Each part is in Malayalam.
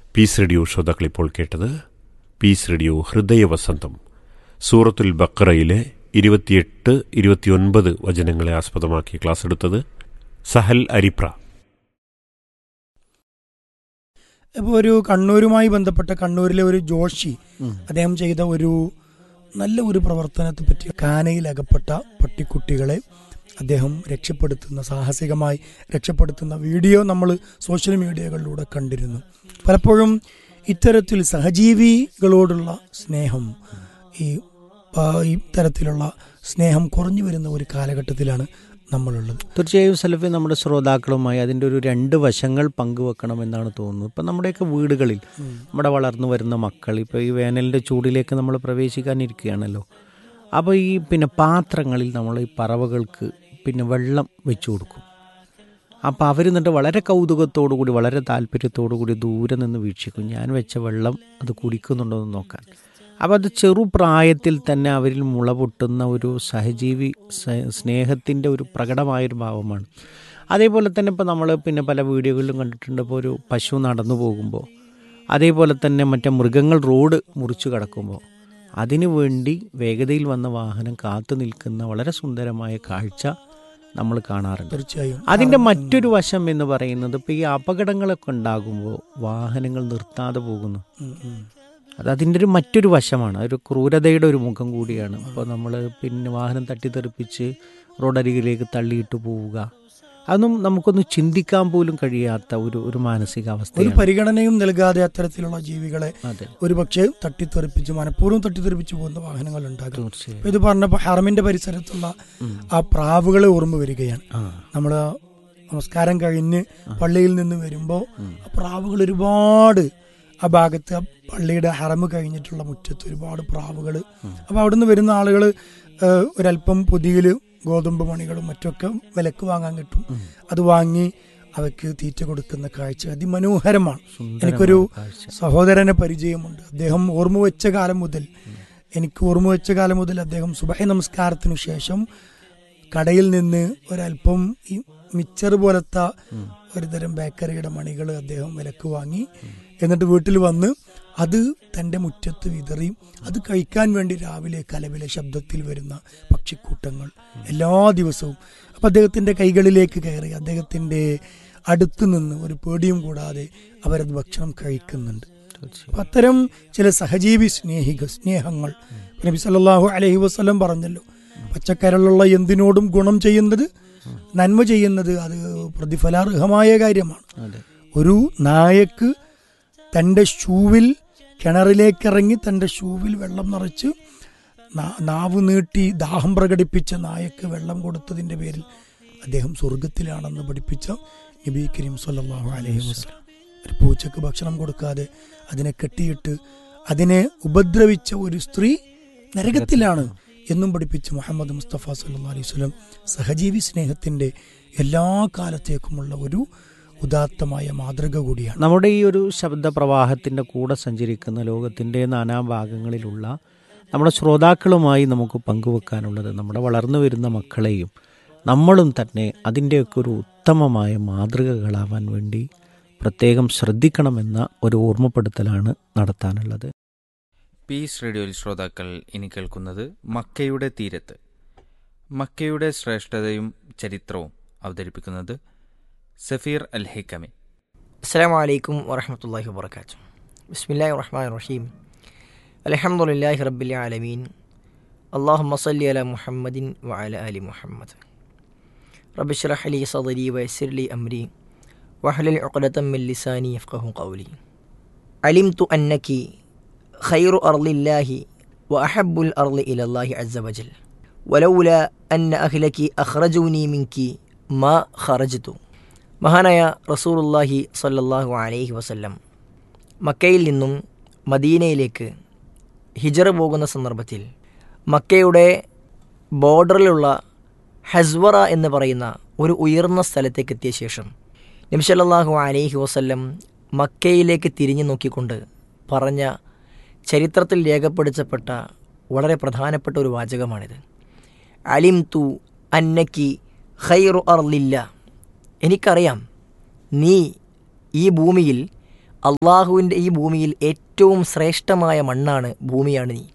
പീസ് റേഡിയോ ശ്രോതാക്കൾ ഇപ്പോൾ കേട്ടത് പീസ് റേഡിയോ ഹൃദയവസന്തം സൂറത്തുൽ ബക്കറയിലെ ഇരുപത്തിയെട്ട് ഇരുപത്തിയൊൻപത് വചനങ്ങളെ ആസ്പദമാക്കി ക്ലാസ് എടുത്തത് സഹൽ അരിപ്ര ഇപ്പോൾ ഒരു കണ്ണൂരുമായി ബന്ധപ്പെട്ട കണ്ണൂരിലെ ഒരു ജോഷി അദ്ദേഹം ചെയ്ത ഒരു നല്ല ഒരു പ്രവർത്തനത്തെ പറ്റി കാനയിൽ അകപ്പെട്ട പട്ടിക്കുട്ടികളെ അദ്ദേഹം രക്ഷപ്പെടുത്തുന്ന സാഹസികമായി രക്ഷപ്പെടുത്തുന്ന വീഡിയോ നമ്മൾ സോഷ്യൽ മീഡിയകളിലൂടെ കണ്ടിരുന്നു പലപ്പോഴും ഇത്തരത്തിൽ സഹജീവികളോടുള്ള സ്നേഹം ഈ ആ, ഈ തരത്തിലുള്ള സ്നേഹം കുറഞ്ഞു വരുന്ന ഒരു കാലഘട്ടത്തിലാണ് നമ്മളുള്ളത് തീർച്ചയായും സലഫി നമ്മുടെ ശ്രോതാക്കളുമായി അതിൻ്റെ ഒരു രണ്ട് വശങ്ങൾ പങ്കുവെക്കണമെന്നാണ് തോന്നുന്നത് ഇപ്പം നമ്മുടെയൊക്കെ വീടുകളിൽ നമ്മുടെ വളർന്നു വരുന്ന മക്കൾ ഇപ്പോൾ ഈ വേനലിൻ്റെ ചൂടിലേക്ക് നമ്മൾ പ്രവേശിക്കാനിരിക്കുകയാണല്ലോ അപ്പോൾ ഈ പിന്നെ പാത്രങ്ങളിൽ നമ്മൾ ഈ പറവകൾക്ക് പിന്നെ വെള്ളം വെച്ചു കൊടുക്കും അപ്പോൾ അവർ എന്നിട്ട് വളരെ കൗതുകത്തോടു കൂടി വളരെ താല്പര്യത്തോടു കൂടി ദൂരെ നിന്ന് വീക്ഷിക്കും ഞാൻ വെച്ച വെള്ളം അത് കുടിക്കുന്നുണ്ടോ എന്ന് നോക്കാൻ അപ്പോൾ അത് ചെറുപ്രായത്തിൽ തന്നെ അവരിൽ മുള പൊട്ടുന്ന ഒരു സഹജീവി സ- സ്നേഹത്തിൻ്റെ ഒരു പ്രകടമായൊരു ഭാവമാണ് അതേപോലെ തന്നെ ഇപ്പോൾ നമ്മൾ പിന്നെ പല വീഡിയോകളിലും കണ്ടിട്ടുണ്ട് ഇപ്പോൾ ഒരു പശു നടന്നു പോകുമ്പോൾ അതേപോലെ തന്നെ മറ്റേ മൃഗങ്ങൾ റോഡ് മുറിച്ചു കടക്കുമ്പോൾ അതിനു വേണ്ടി വേഗതയിൽ വന്ന വാഹനം കാത്തു നിൽക്കുന്ന വളരെ സുന്ദരമായ കാഴ്ച നമ്മൾ കാണാറുണ്ട് തീർച്ചയായും അതിൻ്റെ മറ്റൊരു വശം എന്ന് പറയുന്നത് ഇപ്പോൾ ഈ അപകടങ്ങളൊക്കെ ഉണ്ടാകുമ്പോൾ വാഹനങ്ങൾ നിർത്താതെ പോകുന്നു ഉം, ഉം. അത് അതിൻ്റെ ഒരു മറ്റൊരു വശമാണ് ഒരു ക്രൂരതയുടെ ഒരു മുഖം കൂടിയാണ് അപ്പോൾ നമ്മൾ പിന്നെ വാഹനം തട്ടിത്തെറിപ്പിച്ച് റോഡരികിലേക്ക് തള്ളിയിട്ട് പോവുക അതൊന്നും നമുക്കൊന്ന് ചിന്തിക്കാൻ പോലും കഴിയാത്ത ഒരു ഒരു ഒരു മാനസികാവസ്ഥയാണ് പരിഗണനയും നൽകാതെ അത്തരത്തിലുള്ള ജീവികളെ അതെ ഒരു പക്ഷേ തട്ടിത്തെറിപ്പിച്ച് മനഃപൂർവ്വം തട്ടിത്തെറിപ്പിച്ച് പോകുന്ന വാഹനങ്ങൾ ഉണ്ടാകും തീർച്ചയായും ഇപ്പൊ ഇത് പറഞ്ഞപ്പോൾ ഹറമിന്റെ പരിസരത്തുള്ള ഉം. ആ പ്രാവുകളെ ഓർമ്മ വരികയാണ് ആ നമ്മൾ നമസ്കാരം കഴിഞ്ഞ് പള്ളിയിൽ നിന്ന് വരുമ്പോൾ ഉം. ആ പ്രാവുകൾ ഒരുപാട് ആ ഭാഗത്ത് ആ പള്ളിയുടെ ഹറമ് കഴിഞ്ഞിട്ടുള്ള മുറ്റത്ത് ഒരുപാട് പ്രാവുകൾ അപ്പൊ അവിടുന്ന് വരുന്ന ആളുകൾ ഒരല്പം പുതിയല് ഗോതമ്പ് മണികളും മറ്റൊക്കെ വിലക്ക് വാങ്ങാൻ കിട്ടും അത് വാങ്ങി അവയ്ക്ക് തീറ്റ കൊടുക്കുന്ന കാഴ്ച അതിമനോഹരമാണ് എനിക്കൊരു കാഴ്ച. സഹോദരനെ പരിചയമുണ്ട് അദ്ദേഹം ഓർമ്മ വെച്ച കാലം മുതൽ എനിക്ക് ഓർമ്മ വെച്ച കാലം മുതൽ അദ്ദേഹം സുബഹ നമസ്കാരത്തിനു ശേഷം കടയിൽ നിന്ന് ഒരല്പം ഈ മിച്ചർ പോലത്തെ ഒരുതരം ബേക്കറിയുടെ മണികൾ അദ്ദേഹം വിലക്ക് വാങ്ങി എന്നിട്ട് വീട്ടിൽ വന്ന് അത് തന്റെ മുറ്റത്ത് വിതറി അത് കഴിക്കാൻ വേണ്ടി രാവിലെ കലവിലെ ശബ്ദത്തിൽ വരുന്ന പക്ഷിക്കൂട്ടങ്ങൾ എല്ലാ ദിവസവും അപ്പൊ അദ്ദേഹത്തിന്റെ കൈകളിലേക്ക് കയറി അദ്ദേഹത്തിന്റെ അടുത്ത് നിന്ന് ഒരു പേടിയും കൂടാതെ അവരത് ഭക്ഷണം കഴിക്കുന്നുണ്ട് തീർച്ചയായും. അപ്പൊ അത്തരം ചില സഹജീവി സ്നേഹിക സ്നേഹങ്ങൾ നബി സല്ലല്ലാഹു അലൈഹി വസല്ലം പറഞ്ഞല്ലോ പച്ചക്കരളുള്ള എന്തിനോടും ഗുണം ചെയ്യുന്നത് നന്മ ചെയ്യുന്നത് അത് പ്രതിഫലാർഹമായ കാര്യമാണ് അതെ ഒരു നായക്ക് തൻ്റെ ഷൂവിൽ കിണറിലേക്കിറങ്ങി തൻ്റെ ഷൂവിൽ വെള്ളം നിറച്ച് നാ- നാവ് നീട്ടി ദാഹം പ്രകടിപ്പിച്ച നായക്ക് വെള്ളം കൊടുത്തതിൻ്റെ പേരിൽ അദ്ദേഹം സ്വർഗത്തിലാണെന്ന് പഠിപ്പിച്ച നബി കരീം സല്ലല്ലാഹു അലൈഹി വസല്ലം ഒരു പൂച്ചക്ക് ഭക്ഷണം കൊടുക്കാതെ അതിനെ കെട്ടിയിട്ട് അതിനെ ഉപദ്രവിച്ച ഒരു സ്ത്രീ നരകത്തിലാണ് എന്നും പഠിപ്പിച്ച മുഹമ്മദ് മുസ്തഫ സല്ലല്ലാഹു അലൈഹി വസല്ലം സഹജീവി സ്നേഹത്തിന്റെ എല്ലാ കാലത്തേക്കുമുള്ള ഒരു ഉദാത്തമായ മാതൃക കൂടിയാണ് നമ്മുടെ ഈ ഒരു ശബ്ദപ്രവാഹത്തിൻ്റെ കൂടെ സഞ്ചരിക്കുന്ന ലോകത്തിൻ്റെ നാനാഭാഗങ്ങളിലുള്ള നമ്മുടെ ശ്രോതാക്കളുമായി നമുക്ക് പങ്കുവെക്കാനുള്ളത് നമ്മുടെ വളർന്നു വരുന്ന മക്കളെയും നമ്മളും തന്നെ അതിൻ്റെയൊക്കെ ഒരു ഉത്തമമായ മാതൃകകളാവാൻ വേണ്ടി പ്രത്യേകം ശ്രദ്ധിക്കണമെന്ന ഒരു ഓർമ്മപ്പെടുത്തലാണ് നടത്താനുള്ളത് പീസ് റേഡിയോയിൽ ശ്രോതാക്കൾ ഇനി കേൾക്കുന്നത് മക്കയുടെ തീരത്ത് മക്കയുടെ ശ്രേഷ്ഠതയും ചരിത്രവും അവതരിപ്പിക്കുന്നത് സഫീർ അൽ ഹിക്കമി السلام عليكم ورحمة الله وبركاته بسم الله الرحمن الرحيم الحمد لله رب العالمين اللهم صل على محمد وعلى آل محمد رب اشرح لي صدري ويسر لي أمري واحلل عقدة من لساني يفقه قولي علمت أنك خير أرض الله وأحب الأرض إلى الله عز وجل ولولا أن أهلك أخرجوني منك ما خرجت മഹാനായ റസൂറുല്ലാഹി സല്ലല്ലാഹു അലൈഹി വസല്ലം മക്കയിൽ നിന്നും മദീനയിലേക്ക് ഹിജറ പോകുന്ന സന്ദർഭത്തിൽ മക്കയുടെ ബോർഡറിലുള്ള ഹസ്വറ എന്ന് പറയുന്ന ഒരു ഉയർന്ന സ്ഥലത്തേക്ക് എത്തിയ ശേഷം നബി സല്ലല്ലാഹു അലൈഹി വസല്ലം മക്കയിലേക്ക് തിരിഞ്ഞു നോക്കിക്കൊണ്ട് പറഞ്ഞ ചരിത്രത്തിൽ രേഖപ്പെടുത്തപ്പെട്ട വളരെ പ്രധാനപ്പെട്ട ഒരു വാചകമാണിത് അലിം തു അന്നക്കി ഖൈറു അർലില്ല എനിക്കറിയാം നീ ഈ ഭൂമിയിൽ അള്ളാഹുവിൻ്റെ ഈ ഭൂമിയിൽ ഏറ്റവും ശ്രേഷ്ഠമായ മണ്ണാണ് ഭൂമിയാണ് നീ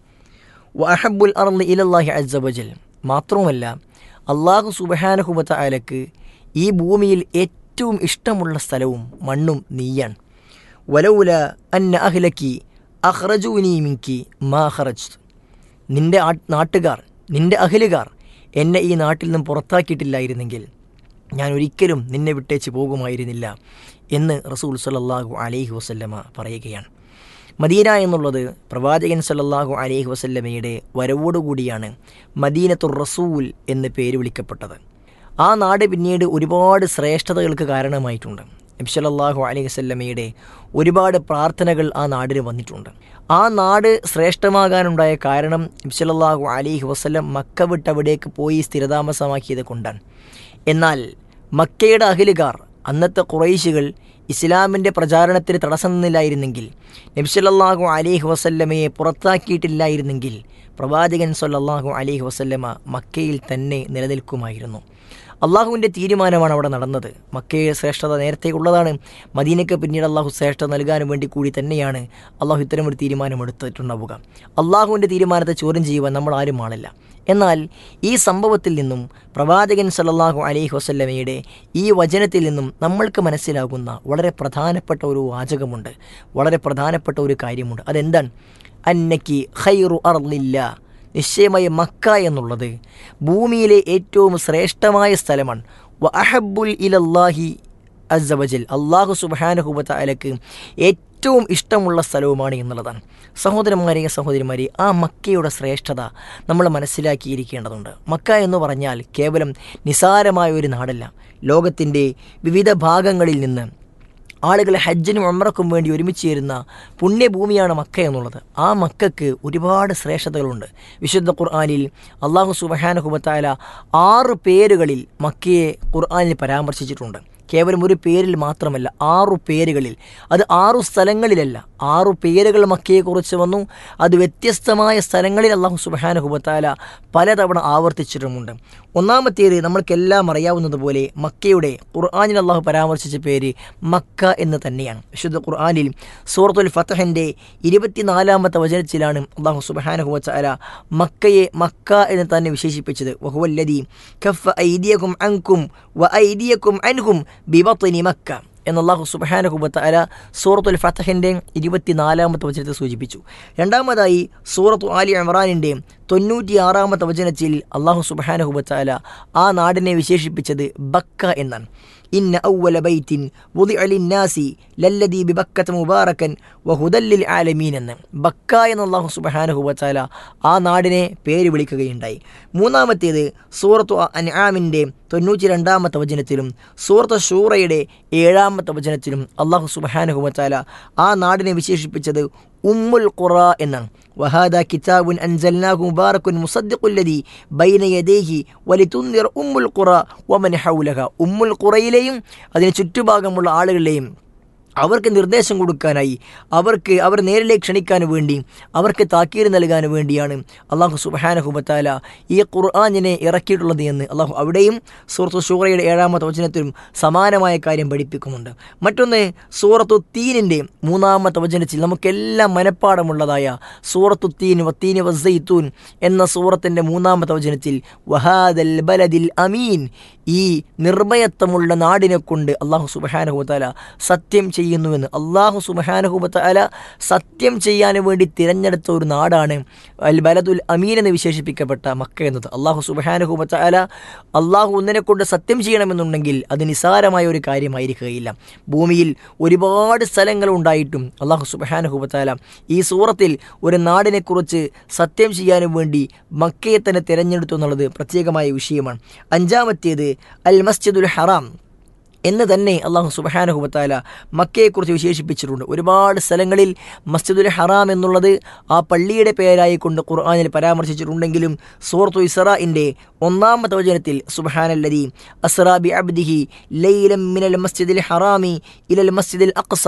വഹബുൽ അർന്ന് ഇലല്ലാഹി അസബജൽ മാത്രവുമല്ല അള്ളാഹു സുബഹാനഹുബത്ത അലക്ക് ഈ ഭൂമിയിൽ ഏറ്റവും ഇഷ്ടമുള്ള സ്ഥലവും മണ്ണും നീയാണ് വലൗല അന്ന അഹ്ലക്കി അഹ്റജുനി മിങ്കി മാ ഹറജ് നിന്റെ ആ- നാട്ടുകാർ നിന്റെ അഹലുകാർ എന്നെ ഈ നാട്ടിൽ നിന്നും പുറത്താക്കിയിട്ടില്ലായിരുന്നെങ്കിൽ ഞാൻ ഒരിക്കലും നിന്നെ വിട്ടേച്ച് പോകുമായിരുന്നില്ല എന്ന് റസൂൽ സല്ലല്ലാഹു അലൈഹി വസല്ലമ പറയുകയാണ് മദീന എന്നുള്ളത് പ്രവാചകൻ സല്ലല്ലാഹു അലൈഹി വസല്ലമയുടെ വരവോടുകൂടിയാണ് മദീനത്തുർ റസൂൽ എന്ന് പേര് വിളിക്കപ്പെട്ടത് ആ നാട് പിന്നീട് ഒരുപാട് ശ്രേഷ്ഠതകൾക്ക് കാരണമായിട്ടുണ്ട് നബി സല്ലല്ലാഹു അലൈഹി വസല്ലമയുടെ ഒരുപാട് പ്രാർത്ഥനകൾ ആ നാടിന് വന്നിട്ടുണ്ട് ആ നാട് ശ്രേഷ്ഠമാകാനുണ്ടായ കാരണം നബി സല്ലല്ലാഹു അലൈഹി വസല്ലം മക്ക വിട്ടവിടേക്ക് പോയി സ്ഥിരതാമസമാക്കിയത് കൊണ്ടാണ് എന്നാൽ മക്കയുടെ അഖിലുകാർ അന്നത്തെ കുറൈശികൾ ഇസ്ലാമിൻ്റെ പ്രചാരണത്തിന് തടസ്സം നിന്നില്ലായിരുന്നെങ്കിൽ നബ്സല്ലാഹു അലൈഹി വസല്ലമയെ പുറത്താക്കിയിട്ടില്ലായിരുന്നെങ്കിൽ പ്രവാചകൻ സല്ലല്ലാഹു അലൈഹി വസല്ലമ മക്കയിൽ തന്നെ നിലനിൽക്കുമായിരുന്നു അള്ളാഹുവിൻ്റെ തീരുമാനമാണ് അവിടെ നടന്നത് മക്കയെ ശ്രേഷ്ഠത നേരത്തെ ഉള്ളതാണ് മദീനയ്ക്ക് പിന്നീട് അള്ളാഹു ശ്രേഷ്ഠത നൽകാൻ വേണ്ടി കൂടി തന്നെയാണ് അള്ളാഹു ഇത്തരമൊരു തീരുമാനം എടുത്തിട്ടുണ്ടാവുക അള്ളാഹുവിൻ്റെ തീരുമാനത്തെ ചോദ്യം ചെയ്യുവാൻ നമ്മൾ ആരും ആളില്ല എന്നാൽ ഈ സംഭവത്തിൽ നിന്നും പ്രവാചകൻ സല്ലല്ലാഹു അലൈഹി വസല്ലമയുടെ ഈ വചനത്തിൽ നിന്നും നമ്മൾക്ക് മനസ്സിലാകുന്ന വളരെ പ്രധാനപ്പെട്ട ഒരു വാചകമുണ്ട് വളരെ പ്രധാനപ്പെട്ട ഒരു കാര്യമുണ്ട് അതെന്താണ് അന്നക്കി ഖൈറു അർലില്ല നിശ്ചയമായ മക്ക എന്നുള്ളത് ഭൂമിയിലെ ഏറ്റവും ശ്രേഷ്ഠമായ സ്ഥലമാണ് വ അഹബുൽ ഇലല്ലാഹി അസവജൽ അള്ളാഹു സുബാനഹുബത്ത അലക്ക് ഏറ്റവും ഇഷ്ടമുള്ള സ്ഥലവുമാണ് എന്നുള്ളതാണ് സഹോദരന്മാരെ സഹോദരിമാരെ ആ മക്കയുടെ ശ്രേഷ്ഠത നമ്മൾ മനസ്സിലാക്കിയിരിക്കേണ്ടതുണ്ട് മക്ക എന്ന് പറഞ്ഞാൽ കേവലം നിസാരമായ ഒരു നാടല്ല ലോകത്തിൻ്റെ വിവിധ ഭാഗങ്ങളിൽ നിന്ന് ആളുകൾ ഹജ്ജിനും ഉമ്രക്കും വേണ്ടി ഒരുമിച്ച് ചേരുന്ന പുണ്യഭൂമിയാണ് മക്ക എന്നുള്ളത് ആ മക്കൾക്ക് ഒരുപാട് ശ്രേഷ്ഠതകളുണ്ട് വിശുദ്ധ ഖുർആാനിൽ അള്ളാഹു സുബഹാനഹുബത്തായ ആറ് പേരുകളിൽ മക്കയെ ഖുർആാനിൽ പരാമർശിച്ചിട്ടുണ്ട് കേവലം ഒരു പേരിൽ മാത്രമല്ല ആറു പേരുകളിൽ അത് ആറു സ്ഥലങ്ങളിലല്ല ആറു പേരുകൾ മക്കയെക്കുറിച്ച് വന്നു അത് വ്യത്യസ്തമായ സ്ഥലങ്ങളിൽ അള്ളാഹു സുബാനഹുബത്താല പലതവണ ആവർത്തിച്ചിട്ടുമുണ്ട് ഒന്നാമത്തേത് നമ്മൾക്കെല്ലാം അറിയാവുന്നതുപോലെ മക്കയുടെ ഖുർആാനിൽ അള്ളാഹു പരാമർശിച്ച പേര് മക്ക എന്ന് തന്നെയാണ് വിശുദ്ധ ഖുർആാനിൽ സൂറത്തുൽ ഫത്തഹൻ്റെ ഇരുപത്തിനാലാമത്തെ വചനത്തിലാണ് അള്ളാഹു സുബാനഹുബത്താല മക്കയെ മക്ക എന്ന് തന്നെ വിശേഷിപ്പിച്ചത് വഹുവല്ലദീ കഫ ഐദിയക്കും അങ്കും വ ഐദിയക്കും അൻഹും ബിബത്നി മക്ക എന്ന് അള്ളാഹു സുബഹാനഹുബത്ത് അല സൂറത്തുൽ ഫത്തഹിൻ്റെ ഇരുപത്തിനാലാമത്തെ വചനത്തെ സൂചിപ്പിച്ചു രണ്ടാമതായി സൂറത്തു ആലി ഇമ്രാനിൻ്റെ തൊണ്ണൂറ്റി ആറാമത്തെ വചനത്തിൽ അള്ളാഹു സുബഹാനഹുബത്ത് അല ആ നാടിനെ വിശേഷിപ്പിച്ചത് ബക്ക എന്നാണ് ഇന്ന ഔവല ബൈത്തിൻ വുദി അലിന്നാസി ലല്ലദി ബിബക്കത്ത് മുബാറക്കൻ വഹുദല്ലിൽ ആലമീൻ എന്ന് ബക്ക എന്ന് അള്ളാഹു സുബഹാനഹുബത്താല ആ നാടിനെ പേര് വിളിക്കുകയുണ്ടായി മൂന്നാമത്തേത് സൂറത്തു അൻആമിൻ്റെ തൊണ്ണൂറ്റി രണ്ടാമത്തെ വചനത്തിലും സൂറത്ത് ഷൂറയുടെ ഏഴാമത്തെ വചനത്തിലും അള്ളാഹു സുബഹാനഹുബത്താല ആ നാടിനെ വിശേഷിപ്പിച്ചത് ഉമ്മുൽ ഖുറ എന്നാണ് വഹാദ കിതാബുൻ അൻസൽനാഹു മുബാറക്കുൻ മുസദ്ദിഖുല്ലദി ബൈന യദൈഹി വലിതുൻദിർ ഉമ്മുൽ ഖുറ വമൻ ഹൗലഹ ഉമ്മുൽ ഖുറയിലെയും അതിന് ചുറ്റുഭാഗമുള്ള ആളുകളെയും അവർക്ക് നിർദ്ദേശം കൊടുക്കാനായി അവർക്ക് അവർ നേരിലേക്ക് ക്ഷണിക്കാൻ വേണ്ടി അവർക്ക് താക്കീര് നൽകാൻ വേണ്ടിയാണ് അള്ളാഹു സുബഹാനഹുബത്താല ഈ ഖുർആാനിനെ ഇറക്കിയിട്ടുള്ളത് എന്ന് അള്ളാഹു അവിടെയും സൂറത്തു ഷൂറയുടെ ഏഴാമത്തെ വചനത്തിലും സമാനമായ കാര്യം പഠിപ്പിക്കുന്നുണ്ട് മറ്റൊന്ന് സൂറത്തു തീനിൻ്റെ മൂന്നാമത്തെ വചനത്തിൽ നമുക്കെല്ലാം മനഃപ്പാടമുള്ളതായ സൂറത്തു തീൻ വത്തീൻ വസൈത്തൂൻ എന്ന സൂറത്തിൻ്റെ മൂന്നാമത്തെ വചനത്തിൽ വഹാദൽ ബലദിൽ അമീൻ ഈ നിർഭയത്വമുള്ള നാടിനെ കൊണ്ട് അള്ളാഹു സുബഹാനഹുബത്താല സത്യം ചെയ്യുന്നുവെന്ന് അള്ളാഹു സുബഹാനഹുബത്താല സത്യം ചെയ്യാൻ വേണ്ടി തിരഞ്ഞെടുത്ത ഒരു നാടാണ് അൽ ബലദുൽ അമീൻ എന്ന് വിശേഷിപ്പിക്കപ്പെട്ട മക്ക എന്നത് അള്ളാഹു സുബഹാനഹുബത്താല അള്ളാഹു ഒന്നിനെ കൊണ്ട് സത്യം ചെയ്യണമെന്നുണ്ടെങ്കിൽ അത് നിസാരമായ ഒരു കാര്യമായിരിക്കുകയില്ല ഭൂമിയിൽ ഒരുപാട് സ്ഥലങ്ങൾ ഉണ്ടായിട്ടും അള്ളാഹു സുബഹാനഹുബത്താല ഈ സൂറത്തിൽ ഒരു നാടിനെക്കുറിച്ച് സത്യം ചെയ്യാനും വേണ്ടി മക്കയെ തന്നെ തിരഞ്ഞെടുത്തു എന്നുള്ളത് പ്രത്യേകമായ വിഷയമാണ് അഞ്ചാമത്തേത് അൽ മസ്ജിദുൽ ഹറാം എന്ന് തന്നെ അള്ളാഹു സുബഹാനഹുബത്താല മക്കയെക്കുറിച്ച് വിശേഷിപ്പിച്ചിട്ടുണ്ട് ഒരുപാട് സ്ഥലങ്ങളിൽ മസ്ജിദുൽ ഹറാം എന്നുള്ളത് ആ പള്ളിയുടെ പേരായി കൊണ്ട് ഖുർആാനിൽ പരാമർശിച്ചിട്ടുണ്ടെങ്കിലും സൂറത്തു ഇസ്രാഇൻ്റെ ഒന്നാമത്തെ വചനത്തിൽ സുബഹാനല്ലതി അസ്റാബി അബ്ദിഹി ലൈലം മിനൽ മസ്ജിദിൽ ഹറാമി ഇലൽ മസ്ജിദിൽ അക്സ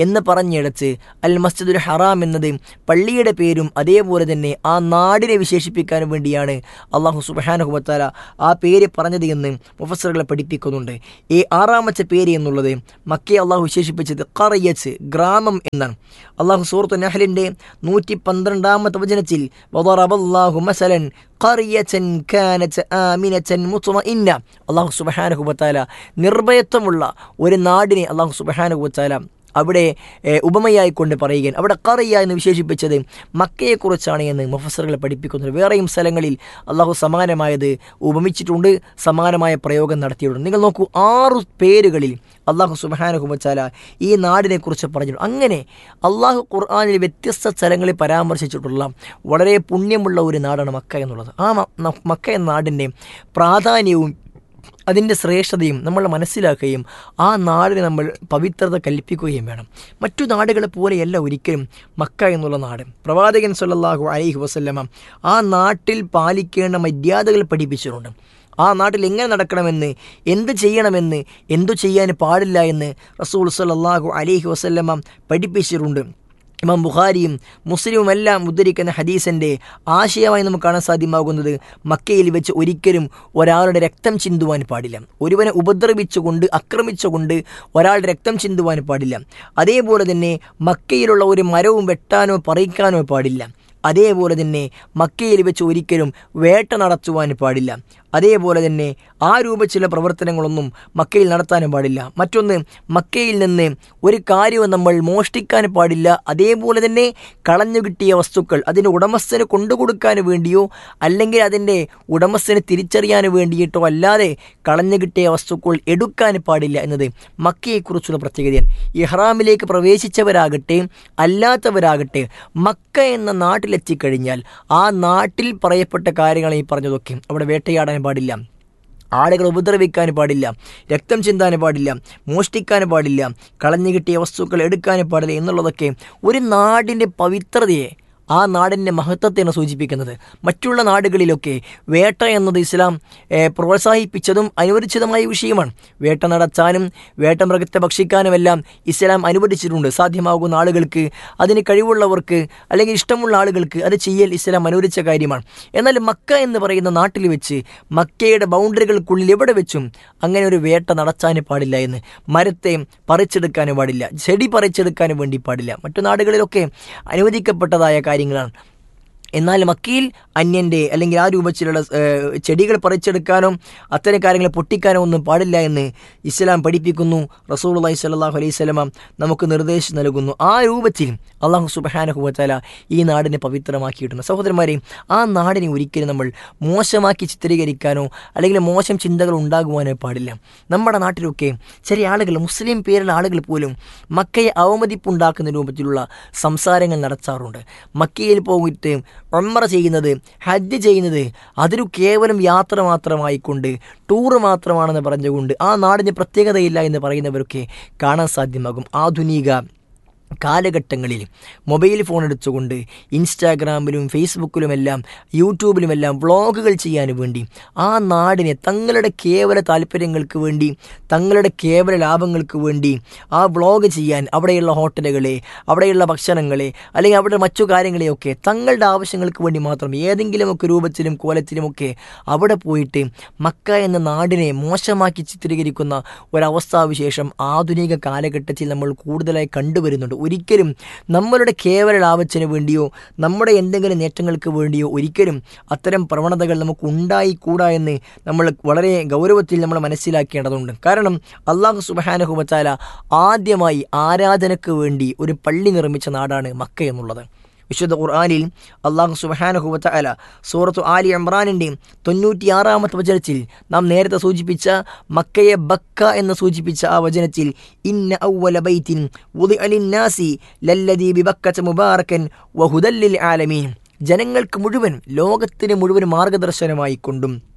എന്ന് പറഞ്ഞിടത്ത് അൽ മസ്ജിദുൽ ഹറാം എന്നത് പള്ളിയുടെ പേരും അതേപോലെ തന്നെ ആ നാടിനെ വിശേഷിപ്പിക്കാൻ വേണ്ടിയാണ് അള്ളാഹു സുബാനുഹുബത്താല ആ പേര് പറഞ്ഞത് എന്ന് മുഫസറുകളെ പഠിപ്പിക്കുന്നുണ്ട് ഈ ആറാമത്തെ പേര് എന്നുള്ളത് മക്കയെ അള്ളാഹു വിശേഷിപ്പിച്ചത് കറയച്ച് ഗ്രാമം എന്നാണ് അള്ളാഹു സൂറത്തു നഹലിൻ്റെ നൂറ്റി പന്ത്രണ്ടാമത്തെ വചനത്തിൽ വദറബല്ലാഹു മസലൻ ഖറിയച്ചൻ കാനച്ച ആമിനച്ചൻ മുത്തുമഇന്ന അള്ളാഹു സുബ്ഹാനഹു വതആല നിർഭയത്വമുള്ള ഒരു നാടിനെ അള്ളാഹു സുബ്ഹാനഹു വതആല അവിടെ ഏഹ്, ഉപമയായിക്കൊണ്ട് പറയുകയാണ് അവിടെ കറിയ എന്ന് വിശേഷിപ്പിച്ചത് മക്കയെക്കുറിച്ചാണ് എന്ന് മുഫസറുകൾ പഠിപ്പിക്കുന്നത് വേറെയും സ്ഥലങ്ങളിൽ അള്ളാഹു സമാനമായത് ഉപമിച്ചിട്ടുണ്ട് സമാനമായ പ്രയോഗം നടത്തിയിട്ടുണ്ട് നിങ്ങൾ നോക്കൂ ആറു പേരുകളിൽ അള്ളാഹു സുബാനുഹുമച്ചാല ഈ നാടിനെ കുറിച്ച് പറഞ്ഞിട്ടുണ്ട് അങ്ങനെ അള്ളാഹു ഖുർആാനിൽ വ്യത്യസ്ത സ്ഥലങ്ങളിൽ പരാമർശിച്ചിട്ടുള്ള വളരെ പുണ്യമുള്ള ഒരു നാടാണ് മക്ക എന്നുള്ളത് ആ മ- ന- മക്ക എന്ന നാടിൻ്റെ പ്രാധാന്യവും അതിൻ്റെ ശ്രേഷ്ഠതയും നമ്മൾ മനസ്സിലാക്കുകയും ആ നാടിനെ നമ്മൾ പവിത്രത കൽപ്പിക്കുകയും വേണം മറ്റു നാടുകളെ പോലെയല്ല ഒരിക്കലും മക്ക എന്നുള്ള നാട് പ്രവാചകൻ സല്ലല്ലാഹു അലൈഹി വസല്ലമ ആ നാട്ടിൽ പാലിക്കേണ്ട മര്യാദകൾ പഠിപ്പിച്ചിട്ടുണ്ട് ആ നാട്ടിൽ എങ്ങനെ നടക്കണമെന്ന് എന്ത് ചെയ്യണമെന്ന് എന്തു ചെയ്യാൻ പാടില്ല എന്ന് റസൂൽ സല്ലല്ലാഹു അലൈഹി വസല്ലമ പഠിപ്പിച്ചിട്ടുണ്ട് ഇമാം ബുഖാരിയും മുസ്ലിമും എല്ലാം ഉദ്ധരിക്കുന്ന ഹദീസിൻ്റെ ആശയമായി നമുക്ക് കാണാൻ സാധ്യമാകുന്നത് മക്കയിൽ വെച്ച് ഒരിക്കലും ഒരാളുടെ രക്തം ചിന്തുവാൻ പാടില്ല ഒരുവനെ ഉപദ്രവിച്ചുകൊണ്ട് ആക്രമിച്ചുകൊണ്ട് ഒരാളുടെ രക്തം ചിന്തുവാൻ പാടില്ല അതേപോലെ തന്നെ മക്കയിലുള്ള ഒരു മരവും വെട്ടാനോ പറിക്കാനോ പാടില്ല അതേപോലെ തന്നെ മക്കയിൽ വെച്ച് ഒരിക്കലും വേട്ട നടത്തുവാൻ പാടില്ല അതേപോലെ തന്നെ ആ രൂപത്തിലുള്ള പ്രവർത്തനങ്ങളൊന്നും മക്കയിൽ നടത്താനും പാടില്ല മറ്റൊന്ന് മക്കയിൽ നിന്ന് ഒരു കാര്യവും നമ്മൾ മോഷ്ടിക്കാൻ പാടില്ല അതേപോലെ തന്നെ കളഞ്ഞു കിട്ടിയ വസ്തുക്കൾ അതിൻ്റെ ഉടമസ്ഥന് കൊണ്ടുകൊടുക്കാൻ വേണ്ടിയോ അല്ലെങ്കിൽ അതിൻ്റെ ഉടമസ്ഥന് തിരിച്ചറിയാൻ വേണ്ടിയിട്ടോ അല്ലാതെ കളഞ്ഞു കിട്ടിയ വസ്തുക്കൾ എടുക്കാൻ പാടില്ല എന്നത് മക്കയെക്കുറിച്ചുള്ള പ്രത്യേകതയാണ് ഇഹ്റാമിലേക്ക് പ്രവേശിച്ചവരാകട്ടെ അല്ലാത്തവരാകട്ടെ മക്ക എന്ന നാട്ടിലെത്തിക്കഴിഞ്ഞാൽ ആ നാട്ടിൽ പറയപ്പെട്ട കാര്യങ്ങൾ ഈ പറഞ്ഞതൊക്കെ അവിടെ വേട്ടയാടാൻ പാടില്ല ആളുകൾ ഉപദ്രവിക്കാൻ പാടില്ല രക്തം ചിന്താൻ പാടില്ല മോഷ്ടിക്കാൻ പാടില്ല കളഞ്ഞു കിട്ടിയ വസ്തുക്കൾ എടുക്കാൻ പാടില്ല എന്നുള്ളതൊക്കെ ഒരു നാടിൻ്റെ പവിത്രതയെ ആ നാടിൻ്റെ മഹത്വത്തെയാണ് സൂചിപ്പിക്കുന്നത് മറ്റുള്ള നാടുകളിലൊക്കെ വേട്ട എന്നത് ഇസ്ലാം ഏഹ്, പ്രോത്സാഹിപ്പിച്ചതും അനുവദിച്ചതുമായ വിഷയമാണ് വേട്ട നടത്താനും വേട്ട മൃഗത്തെ ഭക്ഷിക്കാനുമെല്ലാം ഇസ്ലാം അനുവദിച്ചിട്ടുണ്ട് സാധ്യമാകുന്ന ആളുകൾക്ക് അതിന് കഴിവുള്ളവർക്ക് അല്ലെങ്കിൽ ഇഷ്ടമുള്ള ആളുകൾക്ക് അത് ചെയ്യൽ ഇസ്ലാം അനുവദിച്ച കാര്യമാണ് എന്നാൽ മക്ക എന്ന് പറയുന്ന നാട്ടിൽ വെച്ച് മക്കയുടെ ബൗണ്ടറികൾക്കുള്ളിൽ എവിടെ വെച്ചും അങ്ങനെ ഒരു വേട്ട നടത്താൻ പാടില്ല എന്ന് മരത്തെ പറിച്ചെടുക്കാനും പാടില്ല ചെടി പറിച്ചെടുക്കാനും വേണ്ടി പാടില്ല മറ്റു നാടുകളിലൊക്കെ അനുവദിക്കപ്പെട്ടതായ കാര്യങ്ങളാണ് എന്നാൽ മക്കയിൽ അന്യൻ്റെ അല്ലെങ്കിൽ ആ രൂപത്തിലുള്ള ഏഹ്, ചെടികൾ പറിച്ചെടുക്കാനോ അത്തരം കാര്യങ്ങൾ പൊട്ടിക്കാനോ ഒന്നും പാടില്ല എന്ന് ഇസ്ലാം പഠിപ്പിക്കുന്നു റസൂൽ അള്ളഹി സ്വല്ലാഹു അലൈഹി സ്വലമ നമുക്ക് നിർദ്ദേശം നൽകുന്നു ആ രൂപത്തിൽ അള്ളാഹു സുബഹാനഹുവല ഈ നാടിനെ പവിത്രമാക്കിയിട്ടുണ്ട് സഹോദരന്മാരെ ആ നാടിനെ ഒരിക്കലും നമ്മൾ മോശമാക്കി ചിത്രീകരിക്കാനോ അല്ലെങ്കിൽ മോശം ചിന്തകൾ ഉണ്ടാകുവാനോ പാടില്ല നമ്മുടെ നാട്ടിലൊക്കെ ചെറിയ ആളുകൾ മുസ്ലിം പേരുള്ള ആളുകൾ പോലും മക്കയെ അവമതിപ്പുണ്ടാക്കുന്ന രൂപത്തിലുള്ള സംസാരങ്ങൾ നടത്താറുണ്ട് മക്കയിൽ പോയിട്ട് ഒമ്മറ ചെയ്യുന്നത് ഹജ്ജ് ചെയ്യുന്നത് അതൊരു കേവലം യാത്ര മാത്രമായിക്കൊണ്ട് ടൂറ് മാത്രമാണെന്ന് പറഞ്ഞുകൊണ്ട് ആ നാടിന് പ്രത്യേകതയില്ല എന്ന് പറയുന്നവരൊക്കെ കാണാൻ സാധ്യമാകും ആധുനിക കാലഘട്ടങ്ങളിൽ മൊബൈൽ ഫോൺ എടുത്തുകൊണ്ട് ഇൻസ്റ്റാഗ്രാമിലും ഫേസ്ബുക്കിലുമെല്ലാം യൂട്യൂബിലുമെല്ലാം വ്ളോഗുകൾ ചെയ്യാൻ വേണ്ടി ആ നാടിനെ തങ്ങളുടെ കേവല താല്പര്യങ്ങൾക്ക് വേണ്ടി തങ്ങളുടെ കേവല ലാഭങ്ങൾക്ക് വേണ്ടി ആ വ്ളോഗ് ചെയ്യാൻ അവിടെയുള്ള ഹോട്ടലുകളെ അവിടെയുള്ള ഭക്ഷണങ്ങളെ അല്ലെങ്കിൽ അവിടെ മറ്റു കാര്യങ്ങളെയൊക്കെ തങ്ങളുടെ ആവശ്യങ്ങൾക്ക് വേണ്ടി മാത്രം ഏതെങ്കിലുമൊക്കെ രൂപത്തിലും കോലത്തിലുമൊക്കെ അവിടെ പോയിട്ട് മക്ക എന്ന നാടിനെ മോശമാക്കി ചിത്രീകരിക്കുന്ന ഒരവസ്ഥാവിശേഷം ആധുനിക കാലഘട്ടത്തിൽ നമ്മൾ കൂടുതലായി കണ്ടുവരുന്നുണ്ട് ഒരിക്കലും നമ്മളുടെ കേവല ലാഭത്തിന് വേണ്ടിയോ നമ്മുടെ എന്തെങ്കിലും നേട്ടങ്ങൾക്ക് വേണ്ടിയോ ഒരിക്കലും അത്തരം പ്രവണതകൾ നമുക്ക് ഉണ്ടായിക്കൂടാ എന്ന് നമ്മൾ വളരെ ഗൗരവത്തിൽ നമ്മൾ മനസ്സിലാക്കേണ്ടതുണ്ട് കാരണം അള്ളാഹു സുബാനഹുബത്താല ആദ്യമായി ആരാധനയ്ക്ക് വേണ്ടി ഒരു പള്ളി നിർമ്മിച്ച നാടാണ് മക്ക എന്നുള്ളത് വിശുദ്ധ ഖുർആാനിൽ അള്ളാഹു സുബാനഹുബത്ത അല സൂറത്തു ആലി ഇമ്രാനിൻ്റെ തൊണ്ണൂറ്റിയാറാമത്തെ വചനത്തിൽ നാം നേരത്തെ സൂചിപ്പിച്ച മക്കയെ ബക്ക എന്ന് സൂചിപ്പിച്ച ആ വചനത്തിൽ ഇന്ന ഔവല ബൈത്തിൻ ഉദിഅ ലിന്നാസി ലല്ലദീ ബിബക്കത മുബാറക്കൻ വഹുദല്ലിൽ ആലമീൻ ജനങ്ങൾക്ക് മുഴുവൻ ലോകത്തിന് മുഴുവൻ മാർഗദർശനമായി കൊണ്ടും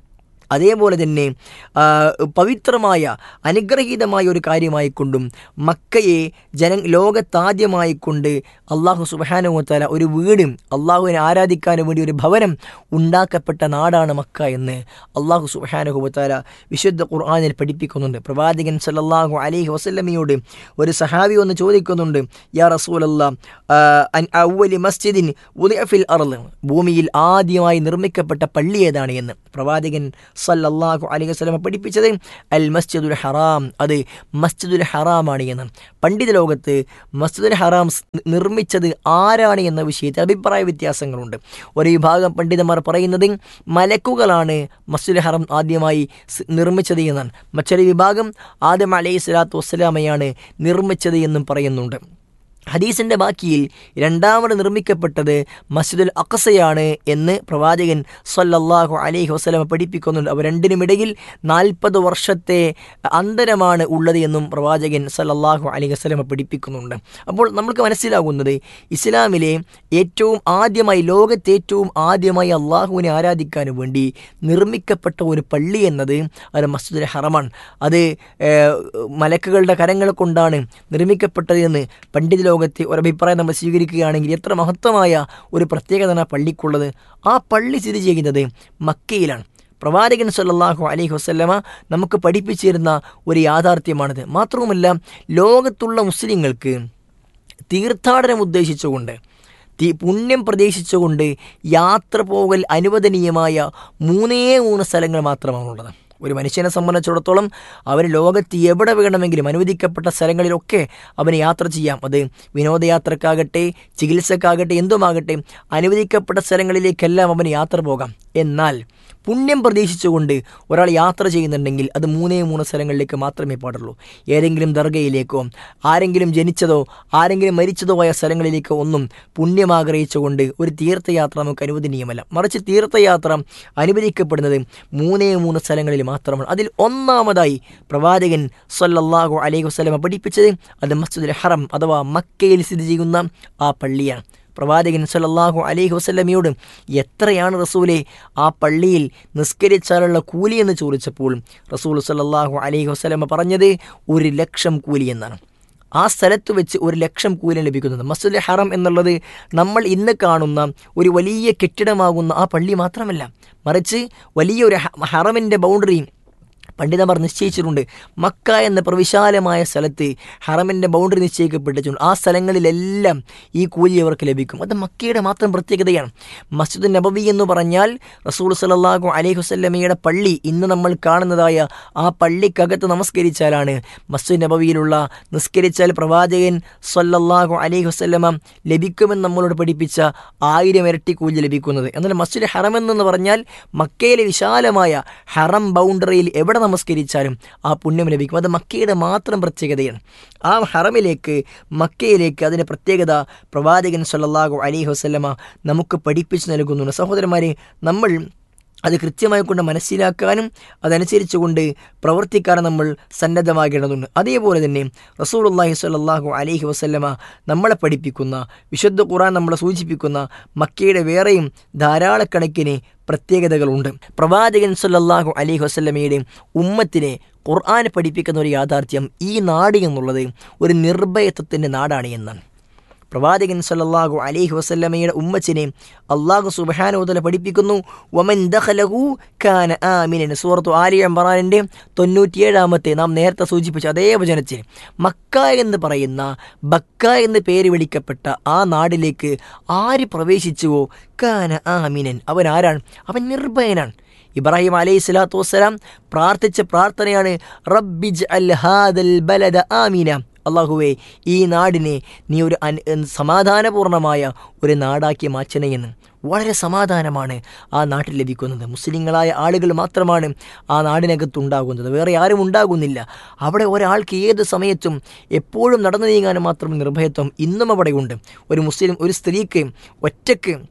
അതേപോലെ തന്നെ ആ, പവിത്രമായ അനുഗ്രഹീതമായ ഒരു കാര്യമായിക്കൊണ്ടും മക്കയെ ജന ലോകത്താദ്യമായിക്കൊണ്ട് അള്ളാഹു സുബാനുവത്താല ഒരു വീട് അള്ളാഹുവിനെ ആരാധിക്കാൻ വേണ്ടി ഒരു ഭവനം ഉണ്ടാക്കപ്പെട്ട നാടാണ് മക്ക എന്ന് അള്ളാഹു സുബാനുഹുവത്താല വിശുദ്ധ ഖുർആാനിൽ പഠിപ്പിക്കുന്നുണ്ട് പ്രവാചകൻ സല്ലല്ലാഹു അലൈഹി വസല്ലമയോട് ഒരു സഹാബി ഒന്ന് ചോദിക്കുന്നുണ്ട് യാ റസൂലല്ലാ ആ, അൻ അവലി മസ്ജിദിൻ ഉദിഅ ഫിൽ അർള് ഭൂമിയിൽ ആദ്യമായി നിർമ്മിക്കപ്പെട്ട പള്ളി ഏതാണ് എന്ന് പ്രവാചകൻ സല്ലല്ലാഹു അലൈഹി വസല്ലമ പഠിപ്പിച്ചത് അൽ മസ്ജിദുൽ ഹറാം അത് മസ്ജിദുൽ ഹറാമാണ് എന്ന് പണ്ഡിത ലോകത്ത് മസ്ജിദുൽ ഹറാം സ് നിർമ്മിച്ചത് ആരാണ് എന്ന വിഷയത്തിൽ അഭിപ്രായ വ്യത്യാസങ്ങളുണ്ട് ഒരു വിഭാഗം പണ്ഡിതന്മാർ പറയുന്നത് മലക്കുകളാണ് മസ്ജിദുൽ ഹറം ആദ്യമായി സ് നിർമ്മിച്ചത് എന്നാണ് മറ്റൊരു വിഭാഗം ആദം അലൈഹി സ്വലാത്തു വസ്സലാമയാണ് നിർമ്മിച്ചത് എന്നും പറയുന്നുണ്ട് ഹദീസിന്റെ ബാക്കിയിൽ രണ്ടാമത് നിർമ്മിക്കപ്പെട്ടത് മസ്ജിദുൽ അഖസയാണ് എന്ന് പ്രവാചകൻ സല്ലല്ലാഹു അലൈഹി വസല്ലമ പഠിപ്പിക്കുന്നുണ്ട് അവ രണ്ടിനുമിടയിൽ നാൽപ്പത് വർഷത്തെ അന്തരമാണ് ഉള്ളത് എന്നും പ്രവാചകൻ സല്ലല്ലാഹു അലൈഹി വസല്ലമ പഠിപ്പിക്കുന്നുണ്ട് അപ്പോൾ നമുക്ക് മനസ്സിലാകുന്നത് ഇസ്ലാമിലെ ഏറ്റവും ആദ്യമായി ലോകത്തെ ഏറ്റവും ആദ്യമായി അള്ളാഹുവിനെ ആരാധിക്കാൻ വേണ്ടി നിർമ്മിക്കപ്പെട്ട ഒരു പള്ളി എന്നത് അത് മസ്ജിദുൽ ഹറമാണ് അത് ഏഹ്, മലക്കുകളുടെ കരങ്ങൾ കൊണ്ടാണ് നിർമ്മിക്കപ്പെട്ടത് എന്ന് പണ്ഡിത ലോകത്തെ ഒരഭിപ്രായം നമ്മൾ സ്വീകരിക്കുകയാണെങ്കിൽ എത്ര മഹത്വമായ ഒരു പ്രത്യേകതയാണ് ആ പള്ളിക്കുള്ളത് ആ പള്ളി സ്ഥിതി ചെയ്യുന്നത് മക്കയിലാണ് പ്രവാചകൻ സല്ലല്ലാഹു അലൈഹി വസല്ലമ നമുക്ക് പഠിപ്പിച്ചിരുന്ന ഒരു യാഥാർത്ഥ്യമാണിത് മാത്രവുമല്ല ലോകത്തുള്ള മുസ്ലിങ്ങൾക്ക് തീർത്ഥാടനം ഉദ്ദേശിച്ചുകൊണ്ട് തി പുണ്യം പ്രതീക്ഷിച്ചുകൊണ്ട് യാത്ര പോകൽ അനുവദനീയമായ മൂന്നേ മൂന്ന് സ്ഥലങ്ങൾ മാത്രമാണുള്ളത് ഒരു മനുഷ്യനെ സംബന്ധിച്ചിടത്തോളം അവന് ലോകത്ത് എവിടെ വേണമെങ്കിലും അനുവദിക്കപ്പെട്ട സ്ഥലങ്ങളിലൊക്കെ അവന് യാത്ര ചെയ്യാം അത് വിനോദയാത്രക്കാകട്ടെ ചികിത്സക്കാകട്ടെ എന്തുമാകട്ടെ അനുവദിക്കപ്പെട്ട സ്ഥലങ്ങളിലേക്കെല്ലാം അവന് യാത്ര പോകാം എന്നാൽ പുണ്യം പ്രതീക്ഷിച്ചുകൊണ്ട് ഒരാൾ യാത്ര ചെയ്യുന്നുണ്ടെങ്കിൽ അത് മൂന്നേ മൂന്ന് സ്ഥലങ്ങളിലേക്ക് മാത്രമേ പാടുള്ളൂ ഏതെങ്കിലും ദർഗയിലേക്കോ ആരെങ്കിലും ജനിച്ചതോ ആരെങ്കിലും മരിച്ചതോ ആയ സ്ഥലങ്ങളിലേക്കോ ഒന്നും പുണ്യം ആഗ്രഹിച്ചുകൊണ്ട് ഒരു തീർത്ഥയാത്ര നമുക്ക് അനുവദനീയമല്ല മറിച്ച് തീർത്ഥയാത്ര അനുവദിക്കപ്പെടുന്നത് മൂന്നേ മൂന്ന് സ്ഥലങ്ങളിൽ മാത്രമാണ് അതിൽ ഒന്നാമതായി പ്രവാചകൻ സല്ലല്ലാഹു അലൈഹി വസല്ലമ പഠിപ്പിച്ചത് അത് മസ്ജിദുൽ ഹറം അഥവാ മക്കയിൽ സ്ഥിതി ചെയ്യുന്ന ആ പള്ളിയാണ് പ്രവാചകൻ സല്ലല്ലാഹു അലൈഹി വസല്ലമയോട് എത്രയാണ് റസൂലെ ആ പള്ളിയിൽ നിസ്കരിച്ചാലുള്ള കൂലി എന്ന് ചോദിച്ചപ്പോൾ റസൂൽ സല്ലല്ലാഹു അലൈഹി വസല്ലമ പറഞ്ഞത് ഒരു ലക്ഷം കൂലി എന്നാണ് ആ സ്ഥലത്ത് വെച്ച് ഒരു ലക്ഷം കൂലി ലഭിക്കുന്നത് മസ്ജിദ് ഹറം എന്നുള്ളത് നമ്മൾ ഇന്ന് കാണുന്ന ഒരു വലിയ കെട്ടിടമാകുന്ന ആ പള്ളി മാത്രമല്ല മറിച്ച് വലിയൊരു ഹ- ഹറമിൻ്റെ ബൗണ്ടറി പണ്ഡിതന്മാർ നിശ്ചയിച്ചിട്ടുണ്ട് മക്ക എന്ന പ്രവിശാലമായ സ്ഥലത്ത് ഹറമിൻ്റെ ബൗണ്ടറി നിശ്ചയിക്കപ്പെട്ടിട്ടുണ്ട് ആ സ്ഥലങ്ങളിലെല്ലാം ഈ കൂലി അവർക്ക് ലഭിക്കും അത് മക്കയുടെ മാത്രം പ്രത്യേകതയാണ് മസ്ജിദ് നബവി എന്ന് പറഞ്ഞാൽ റസൂൽ സല്ലല്ലാഹു അലൈഹി വസല്ലമയുടെ പള്ളി ഇന്ന് നമ്മൾ കാണുന്നതായ ആ പള്ളിക്കകത്ത് നമസ്കരിച്ചാലാണ് മസ്ജിദ് നബവിയിലുള്ള നിസ്കരിച്ചാൽ പ്രവാചകൻ സല്ലല്ലാഹു അലൈഹി വസല്ലമ ലഭിക്കുമെന്ന് നമ്മളോട് പഠിപ്പിച്ച ആയിരം ഇരട്ടി കൂലി ലഭിക്കുന്നത് എന്നാൽ മസ്ജിദ് ഹറം എന്ന് പറഞ്ഞാൽ മക്കയിലെ വിശാലമായ ഹറം ബൗണ്ടറിയിൽ എവിടെ നമസ്കരിച്ചാലും ആ പുണ്യം ലഭിക്കും അത് മക്കയുടെ മാത്രം പ്രത്യേകതയാണ് ആ ഹറമിലേക്ക് മക്കയിലേക്ക് അതിൻ്റെ പ്രത്യേകത പ്രവാചകൻ സല്ലല്ലാഹു അലൈഹി വസല്ലമ നമുക്ക് പഠിപ്പിച്ചു നൽകുന്നുണ്ട് സഹോദരന്മാരെ നമ്മൾ അത് കൃത്യമായി കൊണ്ട് മനസ്സിലാക്കാനും അതനുസരിച്ചുകൊണ്ട് പ്രവർത്തിക്കാനും നമ്മൾ സന്നദ്ധമാകേണ്ടതുണ്ട് അതേപോലെ തന്നെ റസൂലുള്ളാഹി സ്വല്ലല്ലാഹു അലൈഹി വസല്ലമ നമ്മളെ പഠിപ്പിക്കുന്ന വിശുദ്ധ ഖുർആൻ നമ്മളെ സൂചിപ്പിക്കുന്ന മക്കയുടെ വേറെയും ധാരാളക്കണക്കിന് പ്രത്യേകതകളുണ്ട് പ്രവാചകൻ സല്ലല്ലാഹു അലൈഹി വസല്ലമയുടെ ഉമ്മത്തിനെ ഖുർആൻ പഠിപ്പിക്കുന്ന ഒരു യാഥാർത്ഥ്യം ഈ നാട് എന്നുള്ളത് ഒരു നിർഭയത്വത്തിൻ്റെ നാടാണ് എന്നാണ് പ്രവാചകൻ സല്ലല്ലാഹു അലൈഹി വസല്ലമയുടെ ഉമ്മച്ചിനെ അള്ളാഹു സുബ്ഹാനഹു പഠിപ്പിക്കുന്നു വമൻ ദഖലഹു കാന ആമിനൻ സൂറത്തു ആലി ഇംറാനിൻ്റെ തൊണ്ണൂറ്റിയേഴാമത്തെ നാം നേരത്തെ സൂചിപ്പിച്ച അതേ വചനത്തിൽ മക്ക എന്ന് പറയുന്ന ബക്ക എന്ന് പേര് വിളിക്കപ്പെട്ട ആ നാടിലേക്ക് ആര് പ്രവേശിച്ചുവോ കാന ആമിനൻ അവൻ ആരാണ് അവൻ നിർഭയനാണ് ഇബ്രാഹിം അലൈഹി സ്വലാത്തു വസ്സലാം പ്രാർത്ഥിച്ച പ്രാർത്ഥനയാണ് റബ്ബിജ് അൽ ഹാദൽ ബലദ ആമീന അള്ളാഹുവേ ഈ നാടിനെ നീ ഒരു അൻ സമാധാനപൂർണമായ ഒരു നാടാക്കി മാറ്റണേ എന്ന് വളരെ സമാധാനമാണ് ആ നാട്ടിൽ ലഭിക്കുന്നത് മുസ്ലിങ്ങളായ ആളുകൾ മാത്രമാണ് ആ നാടിനകത്തുണ്ടാകുന്നത് വേറെ ആരും ഉണ്ടാകുന്നില്ല അവിടെ ഒരാൾക്ക് ഏത് സമയത്തും എപ്പോഴും നടന്നു നീങ്ങാനും മാത്രം നിർഭയത്വം ഇന്നും അവിടെയുണ്ട് ഒരു മുസ്ലിം ഒരു സ്ത്രീക്ക് ഒറ്റയ്ക്ക്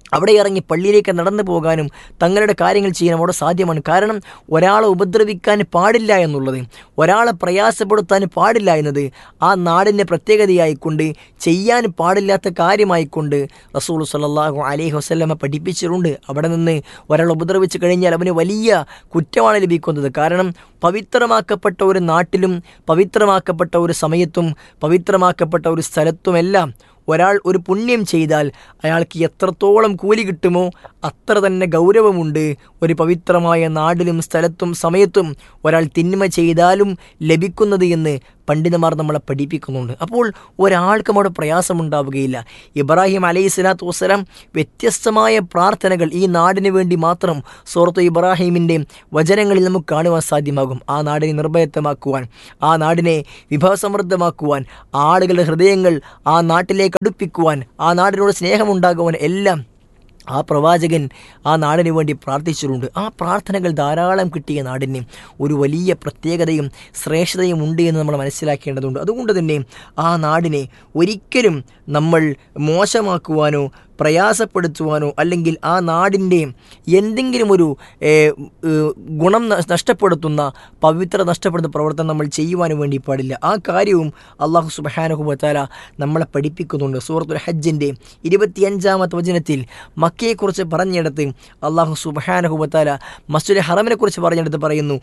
അവിടെ ഇറങ്ങി പള്ളിയിലേക്ക് നടന്നു പോകാനും തങ്ങളുടെ കാര്യങ്ങൾ ചെയ്യാനും അവിടെ സാധ്യമാണ് കാരണം ഒരാളെ ഉപദ്രവിക്കാൻ പാടില്ല എന്നുള്ളത് ഒരാളെ പ്രയാസപ്പെടുത്താൻ പാടില്ല എന്നത് ആ നാടിൻ്റെ പ്രത്യേകതയായിക്കൊണ്ട് ചെയ്യാൻ പാടില്ലാത്ത കാര്യമായിക്കൊണ്ട് റസൂൽ സല്ലാഹു അലൈഹി വസ്ലമ പഠിപ്പിച്ചിട്ടുണ്ട് അവിടെ നിന്ന് ഒരാൾ ഉപദ്രവിച്ച് കഴിഞ്ഞാൽ അവന് വലിയ കുറ്റമാണ് ലഭിക്കുന്നത് കാരണം പവിത്രമാക്കപ്പെട്ട ഒരു നാട്ടിലും പവിത്രമാക്കപ്പെട്ട ഒരു സമയത്തും പവിത്രമാക്കപ്പെട്ട ഒരു സ്ഥലത്തുമെല്ലാം ഒരാൾ ഒരു പുണ്യം ചെയ്താൽ അയാൾക്ക് എത്രത്തോളം കൂലി കിട്ടുമോ അത്ര തന്നെ ഗൗരവമുണ്ട് ഒരു പവിത്രമായ നാടിലും സ്ഥലത്തും സമയത്തും ഒരാൾ തിന്മ ചെയ്താലും ലഭിക്കുന്നത് എന്ന് പണ്ഡിതന്മാർ നമ്മളെ പഠിപ്പിക്കുന്നുണ്ട് അപ്പോൾ ഒരാൾക്കും അവിടെ പ്രയാസമുണ്ടാവുകയില്ല ഇബ്രാഹിം അലൈഹി സ്വലാത്തു വസ്സലാം വ്യത്യസ്തമായ പ്രാർത്ഥനകൾ ഈ നാടിന് വേണ്ടി മാത്രം സൂറത്ത് ഇബ്രാഹിമിൻ്റെ വചനങ്ങളിൽ നമുക്ക് കാണുവാൻ സാധ്യമാകും ആ നാടിനെ നിർഭയത്വമാക്കുവാൻ ആ നാടിനെ വിഭവസമൃദ്ധമാക്കുവാൻ ആളുകളുടെ ഹൃദയങ്ങൾ ആ നാട്ടിലേക്ക് അടുപ്പിക്കുവാൻ ആ നാടിനോട് സ്നേഹമുണ്ടാകുവാൻ എല്ലാം ആ പ്രവാചകൻ ആ നാടിന് വേണ്ടി പ്രാർത്ഥിച്ചിട്ടുണ്ട് ആ പ്രാർത്ഥനകൾ ധാരാളം കിട്ടിയ നാടിന് ഒരു വലിയ പ്രത്യേകതയും ശ്രേഷ്ഠതയും ഉണ്ട് എന്ന് നമ്മൾ മനസ്സിലാക്കേണ്ടതുണ്ട് അതുകൊണ്ട് തന്നെ ആ നാടിനെ ഒരിക്കലും നമ്മൾ മോശമാക്കുവാനോ പ്രയാസപ്പെടുത്തുവാനോ അല്ലെങ്കിൽ ആ നാടിൻ്റെ എന്തെങ്കിലും ഒരു ഗുണം നഷ്ടപ്പെടുത്തുന്ന പവിത്ര നഷ്ടപ്പെടുന്ന പ്രവർത്തനം നമ്മൾ ചെയ്യുവാനും വേണ്ടി പാടില്ല ആ കാര്യവും അള്ളാഹു സുബാനുഹുബത്താല നമ്മളെ പഠിപ്പിക്കുന്നുണ്ട് സൂറത്തുൽ ഹജ്ജിൻ്റെ ഇരുപത്തിയഞ്ചാമത്തെ വചനത്തിൽ മക്കയെക്കുറിച്ച് പറഞ്ഞെടുത്ത് അള്ളാഹു സുബാനുഹുബത്താല മസ്ജിദ് ഹറമിനെക്കുറിച്ച് പറഞ്ഞെടുത്ത് പറയുന്നു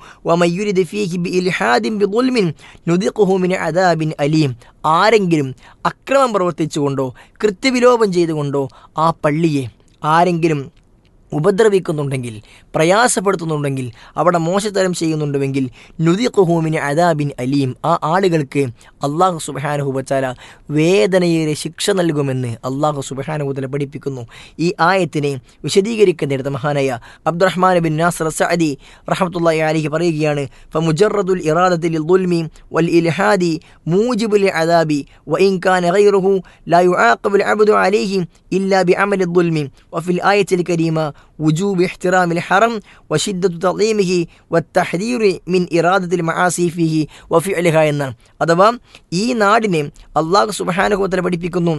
അലീം ആരെങ്കിലും അക്രമം പ്രവർത്തിച്ചുകൊണ്ടോ കൃത്യവിലോപം ചെയ്തുകൊണ്ടോ ആ പള്ളിയെ ആരെങ്കിലും ഉപദ്രവിക്കുന്നുണ്ടെങ്കിൽ പ്രയാസപ്പെടുത്തുന്നുണ്ടെങ്കിൽ അവിടെ മോശത്തരം ചെയ്യുന്നുണ്ടെങ്കിൽ നുദിഖുഹൂമിന് അദാബിൻ അലീം ആ ആളുകൾക്ക് അള്ളാഹു സുബാനുഹുബച്ചാല വേദനയേറെ ശിക്ഷ നൽകുമെന്ന് അള്ളാഹു സുബാനുഹുബല പഠിപ്പിക്കുന്നു ഈ ആയത്തിനെ വിശദീകരിക്കുന്നിടത്ത് മഹാനായ അബ്ദുറഹ്മാൻ ബിൻ നാസർ സഅദി റഹമത്തുള്ള അലിക്ക് പറയുകയാണ് ഫമുജറദുൽ ഇറാദത്തിൽ ദുൽമി വൽ ഇൽഹാദി മൂജിബുൽ അദാബി വഇൻ കാന ഗൈറുഹു ലാ യുആഖബുൽ അബ്ദു അലൈഹി ഇല്ലാ ബിഅമലി ദുൽമി വഫിൽ ആയത്തിൽ കരീമ وجوب احترام الحرم وشدة تعظيمه والتحذير من إرادة المعاصي فيه وفعلها എന്നാണ് അഥവാ ഈ നാടിനെ അള്ളാഹു സുബാനുഭവത്തിൽ പഠിപ്പിക്കുന്നു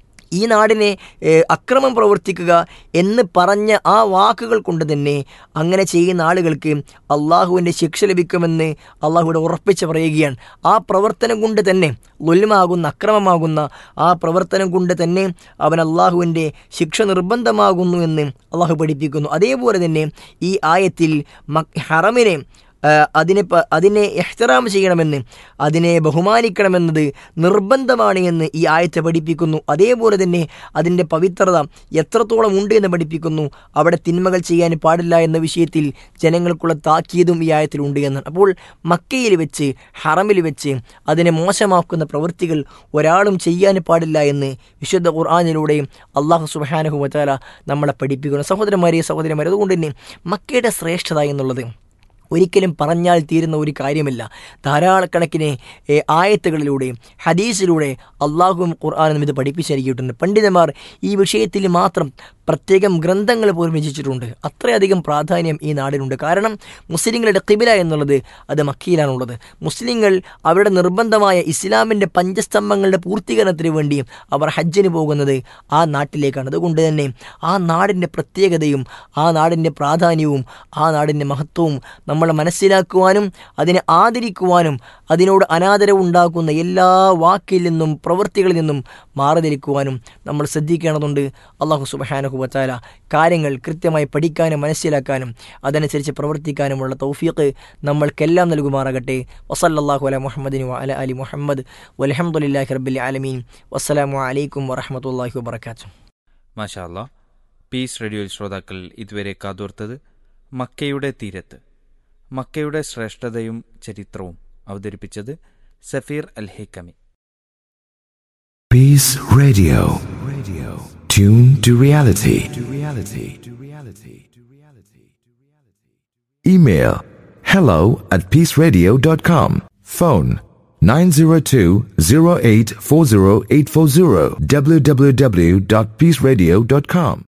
ഈ നാടിനെ അക്രമം പ്രവർത്തിക്കുക എന്ന് പറഞ്ഞ ആ വാക്കുകൾ കൊണ്ട് തന്നെ അങ്ങനെ ചെയ്യുന്ന ആളുകൾക്ക് അള്ളാഹുവിൻ്റെ ശിക്ഷ ലഭിക്കുമെന്ന് അള്ളാഹുവിടെ ഉറപ്പിച്ച് പറയുകയാണ് ആ പ്രവർത്തനം കൊണ്ട് തന്നെ ലുൽമാകുന്ന അക്രമമാകുന്ന ആ പ്രവർത്തനം കൊണ്ട് തന്നെ അവൻ അള്ളാഹുവിൻ്റെ ശിക്ഷ നിർബന്ധമാകുന്നു എന്ന് അള്ളാഹു പഠിപ്പിക്കുന്നു അതേപോലെ തന്നെ ഈ ആയത്തിൽ ഹറമിനെ അതിനെ അതിനെ എഹ്തറാം ചെയ്യണമെന്ന് അതിനെ ബഹുമാനിക്കണമെന്നത് നിർബന്ധമാണ് എന്ന് ഈ ആയത്തെ പഠിപ്പിക്കുന്നു അതേപോലെ തന്നെ അതിൻ്റെ പവിത്രത എത്രത്തോളം ഉണ്ട് എന്ന് പഠിപ്പിക്കുന്നു അവിടെ തിന്മകൾ ചെയ്യാൻ പാടില്ല എന്ന വിഷയത്തിൽ ജനങ്ങൾക്കുള്ള താക്കീതും ഈ ആയത്തിലുണ്ട് എന്നാണ് അപ്പോൾ മക്കയിൽ വെച്ച് ഹറമിൽ വെച്ച് അതിനെ മോശമാക്കുന്ന പ്രവൃത്തികൾ ഒരാളും ചെയ്യാൻ പാടില്ല എന്ന് വിശുദ്ധ ഖുർആാനിലൂടെയും അള്ളാഹു സുബാനഹു വച്ചാല നമ്മളെ പഠിപ്പിക്കുന്നു സഹോദരന്മാരെ സഹോദരന്മാരെ അതുകൊണ്ട് തന്നെ മക്കയുടെ ശ്രേഷ്ഠത എന്നുള്ളത് ഒരിക്കലും പറഞ്ഞാൽ തീരുന്ന ഒരു കാര്യമില്ല ധാരാളക്കണക്കിന് ആയത്തുകളിലൂടെ ഹദീസിലൂടെ അള്ളാഹുവും ഖുർആാനും ഇത് പഠിപ്പിച്ചിരിക്കിയിട്ടുണ്ട് പണ്ഡിതന്മാർ ഈ വിഷയത്തിൽ മാത്രം പ്രത്യേകം ഗ്രന്ഥങ്ങൾ പോലും രചിച്ചിട്ടുണ്ട് അത്രയധികം പ്രാധാന്യം ഈ നാടിനുണ്ട് കാരണം മുസ്ലിങ്ങളുടെ കിബില എന്നുള്ളത് അത് മക്കയിലാണുള്ളത് മുസ്ലിങ്ങൾ അവരുടെ നിർബന്ധമായ ഇസ്ലാമിൻ്റെ പഞ്ചസ്തംഭങ്ങളുടെ പൂർത്തീകരണത്തിന് വേണ്ടിയും അവർ ഹജ്ജിന് പോകുന്നത് ആ നാട്ടിലേക്കാണ് അതുകൊണ്ട് തന്നെ ആ നാടിൻ്റെ പ്രത്യേകതയും ആ നാടിൻ്റെ പ്രാധാന്യവും ആ നാടിൻ്റെ മഹത്വവും നമ്മൾ മനസ്സിലാക്കുവാനും അതിനെ ആദരിക്കുവാനും അതിനോട് അനാദരവുണ്ടാക്കുന്ന എല്ലാ വാക്കിൽ നിന്നും പ്രവൃത്തികളിൽ നിന്നും മാറി നിൽക്കുവാനും നമ്മൾ ശ്രദ്ധിക്കേണ്ടതുണ്ട് അള്ളാഹു സുബഹാനഹുബത്താല കാര്യങ്ങൾ കൃത്യമായി പഠിക്കാനും മനസ്സിലാക്കാനും അതനുസരിച്ച് പ്രവർത്തിക്കാനുമുള്ള തൗഫീഖ് നമ്മൾക്കെല്ലാം നൽകുമാറാകട്ടെ വസല്ലാഹു അല മുഹമ്മദിന് അല അലി മുഹമ്മദ് വലഹമുല്ലാഹി റബ്ബിൽ ആലമീൻ വസ്സലാമു അലൈക്കും വറഹമത്തല്ലാഹി വബർക്കാത്തു മാഷാ അല്ലാ പീസ് റേഡിയോയിൽ ശ്രോതാക്കൾ ഇതുവരെ കാതോർത്തത് മക്കയുടെ തീരത്ത് മക്കയുടെ ശ്രേഷ്ഠതയും ചരിത്രവും അവതരിപ്പിച്ചത് സഫീർ അൽ ഹേക്കമി Peace Radio. Radio. Tune to reality. To reality. To reality. To reality. Email hello at peaceradio.com. Phone 902-0840840 www.peaceradio.com.